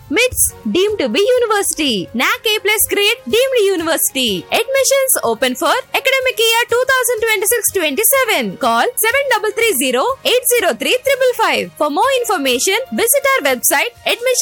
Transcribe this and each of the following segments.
MITS deemed to be university. NAC A plus grade deemed university. Admissions open for academic year 2026-27. Call 7330-803-555. For more information, visit our website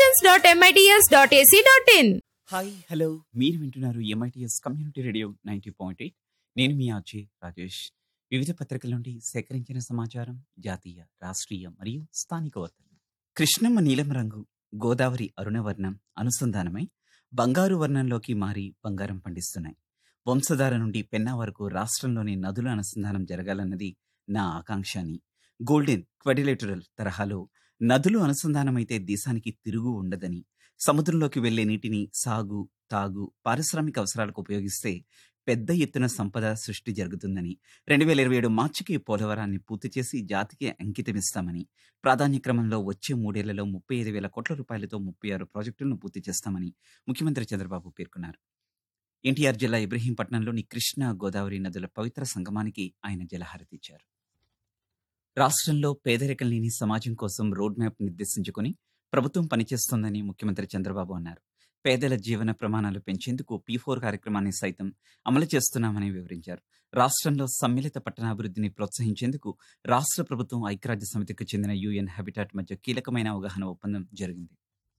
admissions.mits.ac.in. Hi hello మీరు వింటున్నారు MITS community radio ninety point eight నేను మీ RJ Rajesh వివిధ పత్రికల నుండి సేకరించిన సమాచారం జాతీయ రాష్ట్రీయ మరియు స్థానిక వార్తలు కృష్ణమ్మ నీలం రంగు గోదావరి అరుణవర్ణం అనుసంధానమై బంగారు వర్ణంలోకి మారి బంగారం పండిస్తున్నాయి వంశధార నుండి పెన్నా వరకు రాష్ట్రంలోని నదుల అనుసంధానం జరగాలన్నది నా ఆకాంక్ష అని గోల్డెన్ క్వడిలేటరల్ తరహాలో నదులు అనుసంధానమైతే దేశానికి తిరుగు ఉండదని సముద్రంలోకి వెళ్లే నీటిని సాగు తాగు పారిశ్రామిక అవసరాలకు ఉపయోగిస్తే పెద్ద ఎత్తున సంపద సృష్టి జరుగుతుందని రెండు వేల ఇరవై ఏడు మార్చికి పోలవరాన్ని పూర్తి చేసి జాతికి అంకితమిస్తామని ప్రాధాన్య క్రమంలో వచ్చే మూడేళ్లలో ముప్పై ఐదు వేల కోట్ల రూపాయలతో ముప్పై ఆరు ప్రాజెక్టులను పూర్తి చేస్తామని ముఖ్యమంత్రి చంద్రబాబు పేర్కొన్నారు ఎన్టీఆర్ జిల్లా ఇబ్రహీంపట్నంలోని కృష్ణా గోదావరి నదుల పవిత్ర సంగమానికి ఆయన జలహారతిచ్చారు రాష్ట్రంలో పేదరికం లేని సమాజం కోసం రోడ్ మ్యాప్ నిర్దేశించుకుని ప్రభుత్వం పనిచేస్తోందని ముఖ్యమంత్రి చంద్రబాబు అన్నారు పేదల జీవన ప్రమాణాలు పెంచేందుకు పీ ఫోర్ కార్యక్రమాన్ని సైతం అమలు చేస్తున్నామని వివరించారు రాష్ట్రంలో సమ్మిళిత పట్టణాభివృద్ధిని ప్రోత్సహించేందుకు రాష్ట్ర ప్రభుత్వం ఐక్యరాజ్య సమితికి చెందిన యుఎన్ హ్యాబిటాట్ మధ్య కీలకమైన అవగాహన ఒప్పందం జరిగింది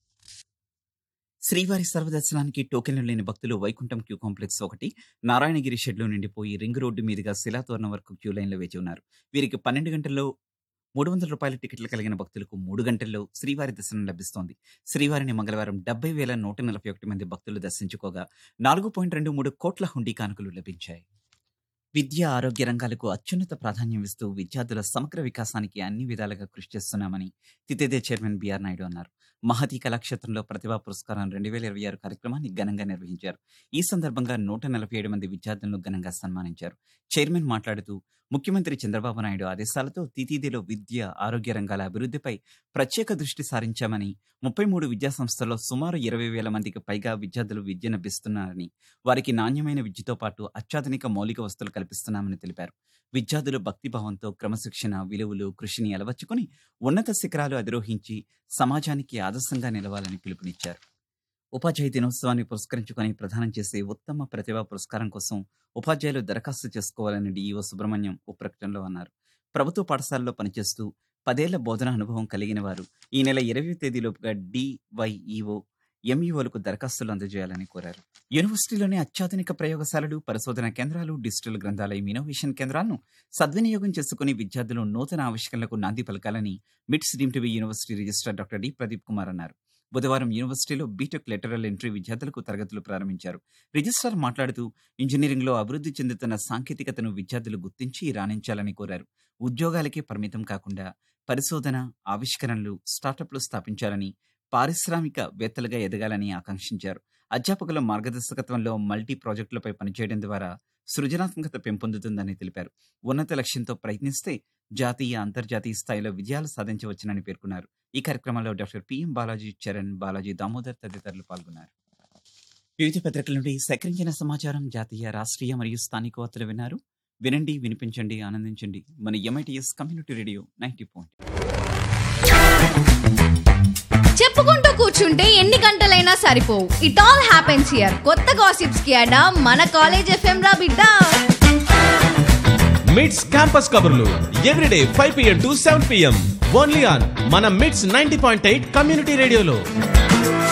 శ్రీవారి సర్వదర్శనానికి టోకెన్లు లేని భక్తులు వైకుంఠం క్యూ కాంప్లెక్స్ ఒకటి నారాయణగిరి షెడ్లో నిండిపోయి రింగ్ రోడ్డు మీదుగా శిలాతోరణం వరకు క్యూ లైన్లో వేచి ఉన్నారు వీరికి పన్నెండు గంటల్లో మూడు వందల రూపాయల టికెట్లు కలిగిన భక్తులకు మూడు గంటల్లో శ్రీవారి దర్శనం లభిస్తోంది శ్రీవారిని మంగళవారం డెబ్బై వేల నూట నలభై ఒకటి మంది భక్తులు దర్శించుకోగా నాలుగు పాయింట్ రెండు మూడు కోట్ల హుండీ కానుకలు లభించాయి విద్య ఆరోగ్య రంగాలకు అత్యున్నత ప్రాధాన్యం ఇస్తూ విద్యార్థుల సమగ్ర వికాసానికి అన్ని విధాలుగా కృషి చేస్తున్నామని తితేదే చైర్మన్ బిఆర్ నాయుడు అన్నారు మహతి కళాక్షేత్రంలో ప్రతిభా పురస్కారం రెండు వేల ఇరవై ఆరు కార్యక్రమాన్ని ఘనంగా నిర్వహించారు ఈ సందర్భంగా నూట నలభై ఏడు మంది విద్యార్థులను ఘనంగా సన్మానించారు చైర్మన్ మాట్లాడుతూ ముఖ్యమంత్రి చంద్రబాబు నాయుడు ఆదేశాలతో తితిదిలో విద్య ఆరోగ్య రంగాల అభివృద్ధిపై ప్రత్యేక దృష్టి సారించామని ముప్పై మూడు విద్యా సంస్థల్లో సుమారు ఇరవై వేల మందికి పైగా విద్యార్థులు విద్యనభ్యస్తున్నారని వారికి నాణ్యమైన విద్యతో పాటు అత్యాధునిక మౌలిక వస్తువులు కల్పిస్తున్నామని తెలిపారు విద్యార్థులు భక్తిభావంతో క్రమశిక్షణ విలువలు కృషిని అలవర్చుకుని ఉన్నత శిఖరాలు అధిరోహించి సమాజానికి ఆదర్శంగా నిలవాలని పిలుపునిచ్చారు ఉపాధ్యాయ దినోత్సవాన్ని పురస్కరించుకొని ప్రదానం చేసే ఉత్తమ ప్రతిభా పురస్కారం కోసం ఉపాధ్యాయులు దరఖాస్తు చేసుకోవాలని డిఈఓ సుబ్రహ్మణ్యం ఓ ప్రకటనలో అన్నారు ప్రభుత్వ పాఠశాలలో పనిచేస్తూ పదేళ్ల బోధన అనుభవం కలిగిన వారు ఈ నెల ఇరవై తేదీలోపుగా డివైఈఓ ఎంఈఓలకు దరఖాస్తులు అందజేయాలని కోరారు యూనివర్సిటీలోని అత్యాధునిక ప్రయోగశాలలు పరిశోధన కేంద్రాలు డిజిటల్ గ్రంథాలయం ఇన్నోవేషన్ కేంద్రాలను సద్వినియోగం చేసుకుని విద్యార్థులు నూతన ఆవిష్కరణలకు నాంది పలకాలని MITS deemed to be university registrar doctor D Pradeep Kumar అన్నారు బుధవారం యూనివర్సిటీలో బీటెక్ లెటరల్ ఎంట్రీ విద్యార్థులకు తరగతులు ప్రారంభించారు రిజిస్ట్రార్ మాట్లాడుతూ ఇంజనీరింగ్లో అభివృద్ధి చెందుతున్న సాంకేతికతను విద్యార్థులు గుర్తించి రాణించాలని కోరారు ఉద్యోగాలకే పరిమితం కాకుండా పరిశోధన ఆవిష్కరణలు స్టార్టప్లు స్థాపించాలని పారిశ్రామికవేత్తలుగా ఎదగాలని ఆకాంక్షించారు అధ్యాపకుల మార్గదర్శకత్వంలో మల్టీ ప్రాజెక్టులపై పనిచేయడం ద్వారా సృజనాత్మకత పెంపొందుతుందని తెలిపారు ఉన్నత లక్ష్యంతో ప్రయత్నిస్తే జాతీయ అంతర్జాతీయ స్థాయిలో విజయాలు సాధించవచ్చునని పేర్కొన్నారు ఈ కార్యక్రమంలో డాక్టర్ పిఎం బాలాజీ చరణ్ బాలాజీ దామోదర్ తదితరులు పాల్గొన్నారు వివిధ పత్రికల నుండి సేకరించిన సమాచారం జాతీయ రాష్ట్రీయ మరియు స్థానిక వార్తలు విన్నారు వినండి వినిపించండి ఆనందించండి మన MITS community radio ninety point చెప్పుకుంటూ కూర్చుంటే ఎన్ని గంటలైనా సరిపోవు ఇట్ ఆల్ హ్యాపెన్స్ హియర్ కొత్త గాసిప్స్ కి అడా మన కాలేజ్ ఎఫ్ఎం రా బిడ్డ మిడ్స్ క్యాంపస్ కబుర్లు everyday five PM to seven PM only on మన MITS ninety point eight community రేడియోలో